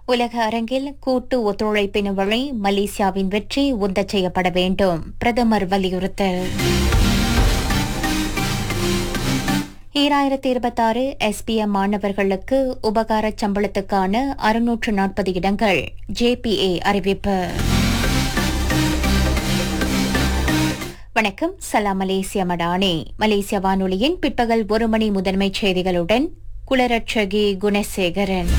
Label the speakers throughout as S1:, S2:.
S1: உலக அரங்கில் கூட்டு ஒத்துழைப்பின் வழி மலேசியாவின் வெற்றி உந்தச் செய்யப்பட வேண்டும் பிரதமர் வலியுறுத்தல் ஈராயிரத்தி இருபத்தாறு எஸ்பிஎம் மாணவர்களுக்கு உபகார சம்பளத்துக்கான அறுநூற்று நாற்பது இடங்கள் ஜேபிஏ அறிவிப்பு வணக்கம் சலாம் மலேசிய மடானே மலேசிய வானொலியின் பிற்பகல் ஒரு மணி முதன்மைச் செய்திகளுடன் குலரட்சகி குணசேகரன்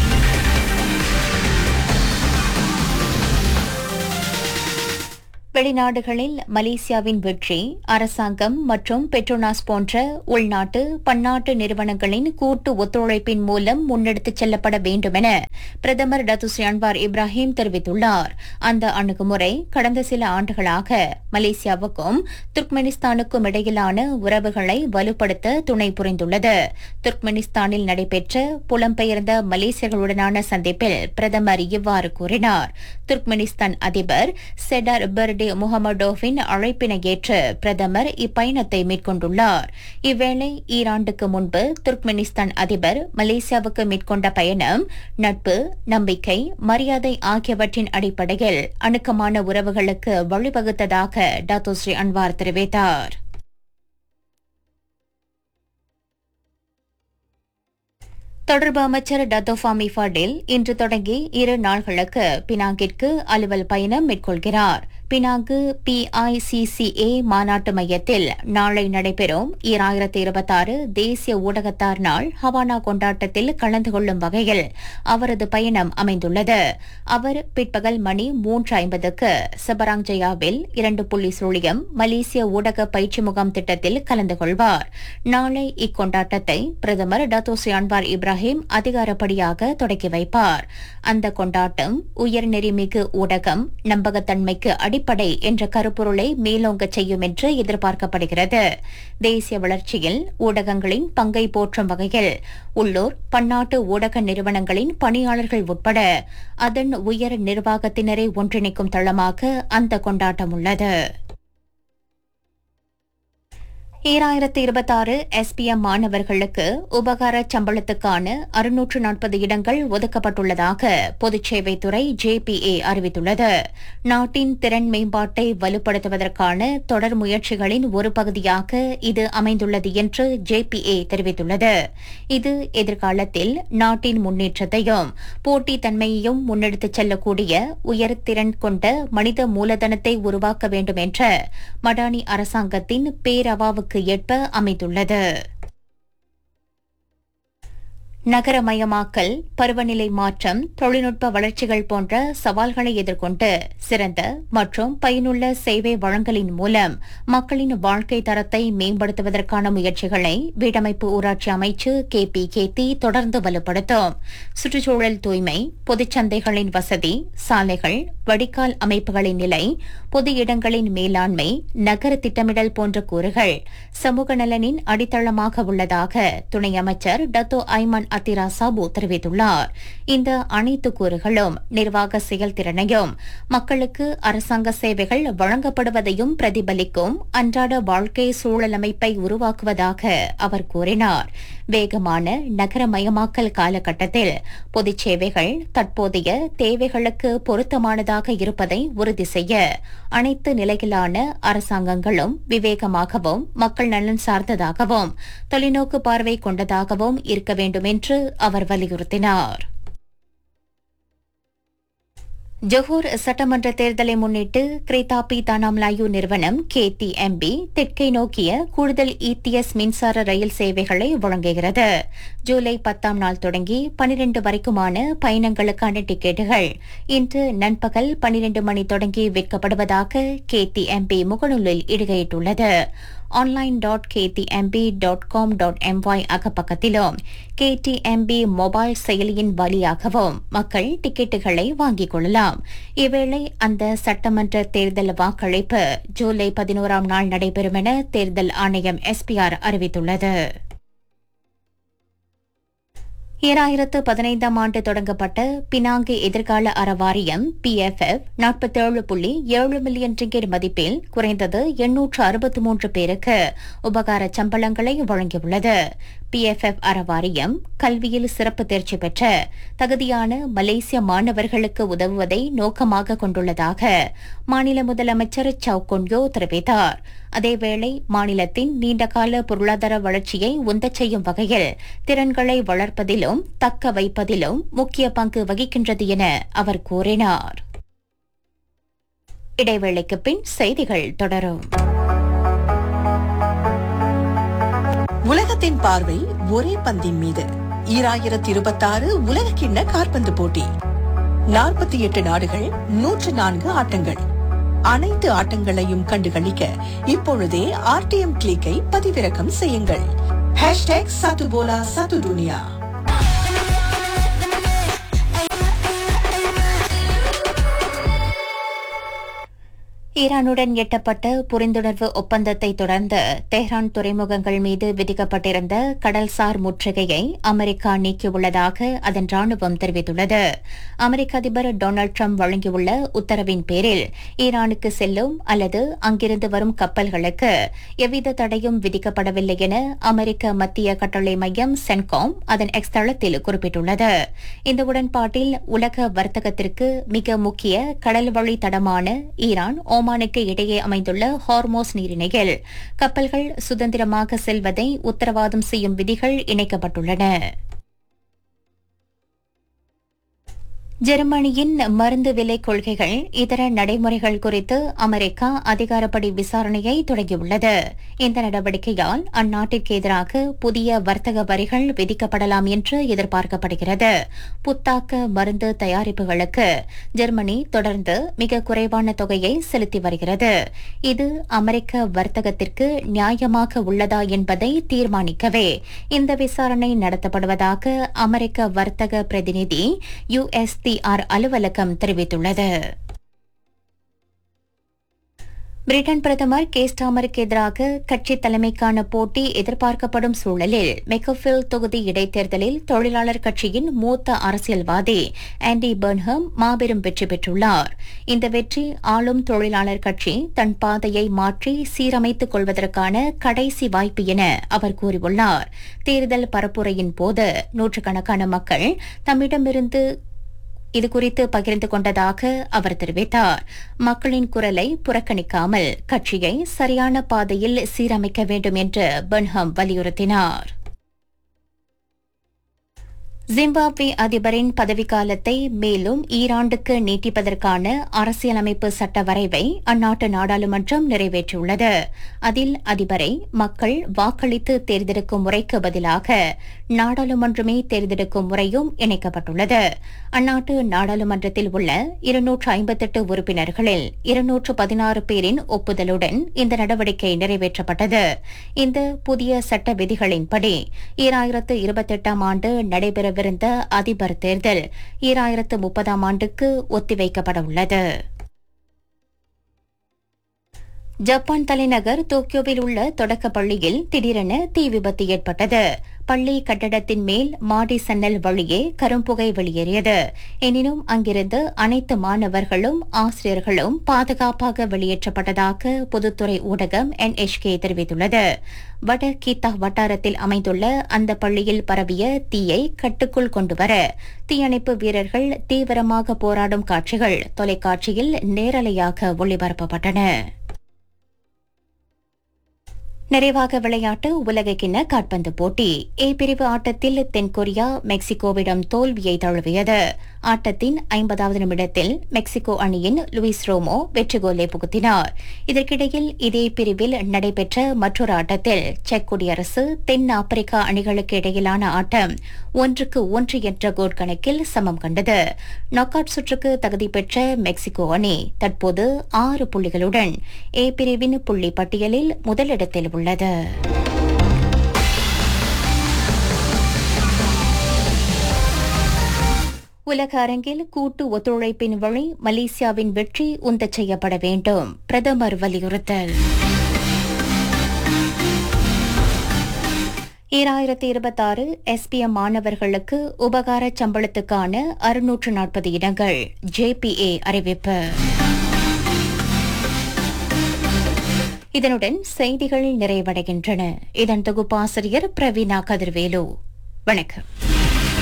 S1: வெளிநாடுகளில் மலேசியாவின் வெற்றி அரசாங்கம் மற்றும் பெட்ரோனாஸ் போன்ற உள்நாட்டு பன்னாட்டு நிறுவனங்களின் கூட்டு ஒத்துழைப்பின் மூலம் முன்னெடுத்துச் செல்லப்பட வேண்டுமென பிரதமர் டத்துஸ் அன்வார் இப்ராஹிம் தெரிவித்துள்ளார் அந்த அணுகுமுறை கடந்த சில ஆண்டுகளாக மலேசியாவுக்கும் துர்க்மெனிஸ்தானுக்கும் இடையிலான உறவுகளை வலுப்படுத்த துணை புரிந்துள்ளது துர்க்மெனிஸ்தானில் நடைபெற்ற புலம்பெயர்ந்த மலேசியர்களுடனான சந்திப்பில் பிரதமர் இவ்வாறு கூறினார் துர்க்மெனிஸ்தான் அதிபர் செடார் பெர்டே முகமடோவின் அழைப்பினை ஏற்று பிரதமர் இப்பயணத்தை மேற்கொண்டுள்ளார் இவ்வேளை ஈராண்டுக்கு முன்பு துர்க்மெனிஸ்தான் அதிபர் மலேசியாவுக்கு மேற்கொண்ட பயணம் நட்பு நம்பிக்கை மரியாதை ஆகியவற்றின் அடிப்படையில் அணுக்கமான உறவுகளுக்கு வழிவகுத்ததாக டாத்தோஸ்ரீ அன்வார் தெரிவித்தார் தொடர்பு அமைச்சர் டத்தோஃபாமி ஃபடில் இன்று தொடங்கி இரு நாள்களுக்கு பினாங்கிற்கு அலுவல் பயணம் மேற்கொள்கிறார் பினாங்கு பிஐசிசிஏ மாநாட்டு மையத்தில் நாளை நடைபெறும் ஈராயிரத்தி இருபத்தாறு தேசிய ஊடகத்தார் நாள் ஹவானா கொண்டாட்டத்தில் கலந்து கொள்ளும் வகையில் அவரது பயணம் அமைந்துள்ளது அவர் பிற்பகல் மணி மூன்று ஐம்பதுக்கு சபராங்ஜயாவில் இரண்டு புள்ளி சுழியம் மலேசிய ஊடக பயிற்சி முகாம் திட்டத்தில் கலந்து கொள்வார் நாளை இக்கொண்டாட்டத்தை பிரதமர் டத்தோசி அன்வார் இப்ராஹிம் அதிகாரப்படியாக தொடக்கி வைப்பார் அந்த கொண்டாட்டம் உயர்நெறிமிகு ஊடகம் நம்பகத்தன்மைக்கு அடிப்படை என்ற கருப்பொருளை மேலோங்கச் செய்யும் என்று எதிர்பார்க்கப்படுகிறது தேசிய வளர்ச்சியில் ஊடகங்களின் பங்கை போற்றும் வகையில் உள்ளூர் பன்னாட்டு ஊடக நிறுவனங்களின் பணியாளர்கள் உட்பட அதன் உயர் நிர்வாகத்தினரை ஒன்றிணைக்கும் தளமாக அந்த கொண்டாட்டம் உள்ளது ஈராயிரத்தி இருபத்தாறு எஸ்பிஎம் மாணவர்களுக்கு உபகார சம்பளத்துக்கான அறுநூற்று நாற்பது இடங்கள் ஒதுக்கப்பட்டுள்ளதாக பொதுச்சேவைத்துறை ஜேபிஏ அறிவித்துள்ளது நாட்டின் திறன் மேம்பாட்டை வலுப்படுத்துவதற்கான தொடர் முயற்சிகளின் ஒரு பகுதியாக இது அமைந்துள்ளது என்று ஜேபிஏ தெரிவித்துள்ளது இது எதிர்காலத்தில் நாட்டின் முன்னேற்றத்தையும் போட்டித்தன்மையையும் முன்னெடுத்துச் செல்லக்கூடிய உயர் திறன் கொண்ட மனித மூலதனத்தை உருவாக்க வேண்டும் என்ற மடானி அரசாங்கத்தின் பேரவாவுக்கு ஏற்ப அமைந்துள்ளது நகரமயமாக்கல் பருவநிலை மாற்றம் தொழில்நுட்ப வளர்ச்சிகள் போன்ற சவால்களை எதிர்கொண்டு சிறந்த மற்றும் பயனுள்ள சேவை வழங்கலின் மூலம் மக்களின் வாழ்க்கை தரத்தை மேம்படுத்துவதற்கான முயற்சிகளை வீடமைப்பு ஊராட்சி அமைச்சு கே பி கேத்தி தொடர்ந்து வலுப்படுத்தும் சுற்றுச்சூழல் தூய்மை பொதுச்சந்தைகளின் வசதி சாலைகள் வடிகால் அமைப்புகளின் நிலை பொது இடங்களின் மேலாண்மை நகர திட்டமிடல் போன்ற கூறுகள் சமூக நலனின் அடித்தளமாக உள்ளதாக துணை அமைச்சர் டத்தோ ஐமன் அத்திரா சாபு தெரிவித்துள்ளார் இந்த அனைத்து கூறுகளும் நிர்வாக செயல்திறனையும் மக்களுக்கு அரசாங்க சேவைகள் வழங்கப்படுவதையும் பிரதிபலிக்கும் அன்றாட வாழ்க்கை சூழலமைப்பை உருவாக்குவதாக அவர் கூறினார் வேகமான நகரமயமாக்கல் காலகட்டத்தில் பொதுச் சேவைகள் தற்போதைய தேவைகளுக்கு பொருத்தமானதாக இருப்பதை உறுதி செய்ய அனைத்து நிலையிலான அரசாங்கங்களும் விவேகமாகவும் மக்கள் நலன் சார்ந்ததாகவும் தொலைநோக்கு பார்வை கொண்டதாகவும் இருக்க வேண்டும் என்று அவர் வலியுறுத்தினார் ஜொஹூர் சட்டமன்ற தேர்தலை முன்னிட்டு கிரேதாபி தானாம்லாயு நிறுவனம் கேடிஎம்பி தெற்கை நோக்கிய கூடுதல் இடிஎஸ் மின்சார ரயில் சேவைகளை வழங்குகிறது ஜூலை பத்தாம் நாள் தொடங்கி பனிரெண்டு வரைக்குமான பயணங்களுக்கான டிக்கெட்டுகள் இன்று நண்பகல் பனிரெண்டு மணி தொடங்கி விற்கப்படுவதாக கேடிஎம்பி முகநூலில் இடுகையிட்டுள்ளது online dot KTMB dot com dot MY அகப்பக்கத்திலும் கேடிஎம்பி மொபைல் செயலியின் வழியாகவும் மக்கள் டிக்கெட்டுகளை வாங்கிக் கொள்ளலாம் இவ்வேளை அந்த சட்டமன்ற தேர்தல் வாக்களிப்பு ஜூலை பதினோராம் நாள் நடைபெறும் என தேர்தல் ஆணையம் எஸ்பிஆர் அறிவித்துள்ளது ஈராயிரத்து பதினைந்தாம் ஆண்டு தொடங்கப்பட்ட பினாங்கு எதிர்கால அறவாரியம் பிஎஃப்எஃப் நாற்பத்தேழு புள்ளி ஏழு மில்லியன் ரிங்கெட் மதிப்பில் குறைந்தது எண்ணூற்று அறுபத்தி மூன்று பேருக்கு உபகார சம்பளங்களை வழங்கியுள்ளது பிஎஃப்எஃப் அறவாரியம் கல்வியில் சிறப்பு தேர்ச்சி பெற்ற தகுதியான மலேசிய மாணவர்களுக்கு உதவுவதை நோக்கமாக கொண்டுள்ளதாக மாநில முதலமைச்சர் சவுகொன்யோ தெரிவித்தார் அதேவேளை மாநிலத்தின் நீண்டகால பொருளாதார வளர்ச்சியை உந்தச் செய்யும் வகையில் திறன்களை வளர்ப்பதிலும் தக்க வைப்பதிலும் முக்கிய பங்கு வகிக்கின்றது என அவர் கூறினார் இடைவேளைக்கு பின் செய்திகள் தொடரும்
S2: உலகத்தின் பார்வை ஒரே பந்தின் மீது ஈராயிரத்தி இருபத்தாறு உலக கிண்ண காற்பந்து போட்டி நாற்பத்தி எட்டு நாடுகள் நூற்று நான்கு ஆட்டங்கள் அனைத்து ஆட்டங்களையும் கண்டுகளிக்க இப்பொழுதே ஆர்டிஎம் கிளிக்கை பதிவிறக்கம் செய்யுங்கள் ஹேஷ்டேக் சத்துபோலா சத்து துனியா
S1: ஈரானுடன் எட்டப்பட்ட புரிந்துணர்வு ஒப்பந்தத்தை தொடர்ந்து தெஹ்ரான் துறைமுகங்கள் மீது விதிக்கப்பட்டிருந்த கடல்சார் முற்றுகையை அமெரிக்கா நீக்கியுள்ளதாக அதன் ராணுவம் தெரிவித்துள்ளது அமெரிக்க அதிபர் டொனால்டு ட்ரம்ப் வழங்கியுள்ள உத்தரவின் பேரில் ஈரானுக்கு செல்லும் அல்லது அங்கிருந்து வரும் கப்பல்களுக்கு எவ்வித தடையும் விதிக்கப்படவில்லை என அமெரிக்க மத்திய கட்டளை மையம் சென்காம் அதன் எக்ஸ் தளத்தில் குறிப்பிட்டுள்ளது இந்த உடன்பாட்டில் உலக வர்த்தகத்திற்கு மிக முக்கிய கடல் வழி தடமான ஈரான் ஓமானுக்கு இடையே அமைந்துள்ள ஹார்மோஸ் நீரிணையில் கப்பல்கள் சுதந்திரமாக செல்வதை உத்தரவாதம் செய்யும் விதிகள் இணைக்கப்பட்டுள்ளன ஜெர்மனியின் மருந்து விலை கொள்கைகள் இதர நடைமுறைகள் குறித்து அமெரிக்கா அதிகாரப்படி விசாரணையை தொடங்கியுள்ளது இந்த நடவடிக்கையால் அந்நாட்டிற்கு எதிராக புதிய வர்த்தக வரிகள் விதிக்கப்படலாம் என்று எதிர்பார்க்கப்படுகிறது புத்தாக்க மருந்து தயாரிப்புகளுக்கு ஜெர்மனி தொடர்ந்து மிக குறைவான தொகையை செலுத்தி வருகிறது இது அமெரிக்க வர்த்தகத்திற்கு நியாயமாக உள்ளதா என்பதை தீர்மானிக்கவே இந்த விசாரணை நடத்தப்படுவதாக அமெரிக்க வர்த்தக பிரதிநிதி யுஎஸ் ஆர் அலுவலகம் தெரிவித்துள்ளது பிரிட்டன் பிரதமர் கேஸ்டாமருக்கு எதிராக கட்சி தலைமைக்கான போட்டி எதிர்பார்க்கப்படும் சூழலில் மெக்கோஃபில் தொகுதி இடைத்தேர்தலில் தொழிலாளர் கட்சியின் மூத்த அரசியல்வாதி ஆண்டி பர்ன்ஹம் மாபெரும் வெற்றி பெற்றுள்ளார் இந்த வெற்றி ஆளும் தொழிலாளர் கட்சி தன் பாதையை மாற்றி சீரமைத்துக் கொள்வதற்கான கடைசி வாய்ப்பு என அவர் கூறியுள்ளார் தேர்தல் பரப்புரையின் போது நூற்றுக்கணக்கான மக்கள் தம்மிடமிருந்து இதுகுறித்து பகிர்ந்து கொண்டதாக அவர் தெரிவித்தார் மக்களின் குரலை புறக்கணிக்காமல் கட்சியை சரியான பாதையில் சீரமைக்க வேண்டும் என்று பன்ஹம் வலியுறுத்தினார் ஜிம்பாப்வே அதிபரின் பதவிக்காலத்தை மேலும் ஈராண்டுக்கு நீட்டிப்பதற்கான அரசியலமைப்பு சட்ட வரைவை அந்நாட்டு நாடாளுமன்றம் நிறைவேற்றியுள்ளது அதில் அதிபரை மக்கள் வாக்களித்து தேர்ந்தெடுக்கும் முறைக்கு பதிலாக நாடாளுமன்றமே தேர்ந்தெடுக்கும் முறையும் இணைக்கப்பட்டுள்ளது அந்நாட்டு நாடாளுமன்றத்தில் உள்ள இருநூற்று ஐம்பத்தெட்டு உறுப்பினர்களில் இருநூற்று பதினாறு பேரின் ஒப்புதலுடன் இந்த நடவடிக்கை நிறைவேற்றப்பட்டது இந்த புதிய சட்ட விதிகளின்படி ஈராயிரத்து இருபத்தெட்டாம் ஆண்டு நடைபெறவிருந்த அதிபர் தேர்தல் ஈராயிரத்து முப்பதாம் ஆண்டுக்கு ஒத்திவைக்கப்பட உள்ளது ஜப்பான் தலைநகர் டோக்கியோவில் உள்ள தொடக்கப் பள்ளியில் திடீரென தீ விபத்து ஏற்பட்டது பள்ளி கட்டடத்தின் மேல் மாடி சன்னல் வழியே கரும்புகை வெளியேறியது எனினும் அங்கிருந்து அனைத்து மாணவர்களும் ஆசிரியர்களும் பாதுகாப்பாக வெளியேற்றப்பட்டதாக பொதுத்துறை ஊடகம் என்எச்கே தெரிவித்துள்ளது வட கீத்தா வட்டாரத்தில் அமைந்துள்ள அந்த பள்ளியில் பரவிய தீயை கட்டுக்குள் கொண்டுவர தீயணைப்பு வீரர்கள் தீவிரமாக போராடும் காட்சிகள் தொலைக்காட்சியில் நேரலையாக ஒளிபரப்பப்பட்டன நிறைவாக விளையாட்டு உலகக்கிண்ண காற்பந்து போட்டி ஏ பிரிவு ஆட்டத்தில் தென்கொரியா மெக்சிகோவிடம் தோல்வியை தழுவியது ஆட்டத்தின் ஐம்பதாவது நிமிடத்தில் மெக்சிகோ அணியின் லூயிஸ் ரோமோ வெற்றி கோலை புகுத்தினார் இதற்கிடையில் இதே பிரிவில் நடைபெற்ற மற்றொரு ஆட்டத்தில் செக் குடியரசு தென் ஆப்பிரிக்கா அணிகளுக்கு இடையிலான ஆட்டம் ஒன்றுக்கு ஒன்று என்ற கோல் கணக்கில் சமம் கண்டது நாக் அவுட் சுற்றுக்கு தகுதி பெற்ற மெக்சிகோ அணி தற்போது ஆறு புள்ளிகளுடன் ஏ பிரிவின் புள்ளி பட்டியலில் முதலிடத்தில் உள்ளது உலக அரங்கில் கூட்டு ஒத்துழைப்பின் வழி மலேசியாவின் வெற்றி உந்தச் செய்யப்பட வேண்டும் பிரதமர் வலியுறுத்தல் ஈராயிரத்தி இருபத்தாறு எஸ்பிஎம் மாணவர்களுக்கு உபகார சம்பளத்துக்கான அறுநூற்று நாற்பது இடங்கள் ஜேபிஏ அறிவிப்பு இதனுடன் செய்திகள் நிறைவடைகின்றன இதன் தொகுப்பாசிரியர் பிரவீனா கதிர்வேலு வணக்கம்